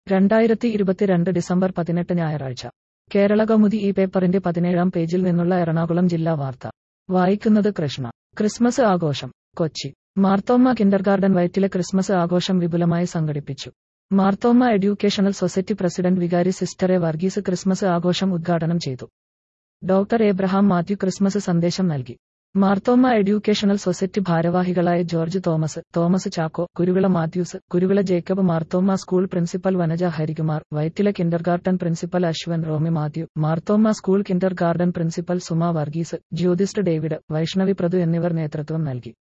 രണ്ടായിരത്തി ഇരുപത്തിരണ്ട് ഡിസംബർ പതിനെട്ട് ഞായറാഴ്ച കേരള കൗമുദി ഈ പേപ്പറിന്റെ പതിനേഴാം പേജിൽ നിന്നുള്ള എറണാകുളം ജില്ലാ വാർത്ത വായിക്കുന്നത് കൃഷ്ണ ക്രിസ്മസ് ആഘോഷം കൊച്ചി മാർത്തോമ്മ കിൻഡർഗാർഡൻ വയറ്റിലെ ക്രിസ്മസ് ആഘോഷം വിപുലമായി സംഘടിപ്പിച്ചു മാർത്തോമ്മ എഡ്യൂക്കേഷണൽ സൊസൈറ്റി പ്രസിഡന്റ് വികാരി സിസ്റ്ററെ വർഗീസ് ക്രിസ്മസ് ആഘോഷം ഉദ്ഘാടനം ചെയ്തു ഡോക്ടർ എബ്രഹാം മാത്യു ക്രിസ്മസ് സന്ദേശം നൽകി മാർത്തോമ്മ എഡ്യൂക്കേഷണൽ സൊസൈറ്റി ഭാരവാഹികളായ George Thomas Thomas Chacko Kuruvila Mathews Kuruvila Jacob Marthoma school principal Vanaja Harikumar Vyttila kindergarten principal Ashwin Romi Mathew Marthoma school kindergarten principal Suma Varghese ജ്യോതിസ്റ്റ് ഡേവിഡ് വൈഷ്ണവി പ്രതു എന്നിവർ നേതൃത്വം നൽകി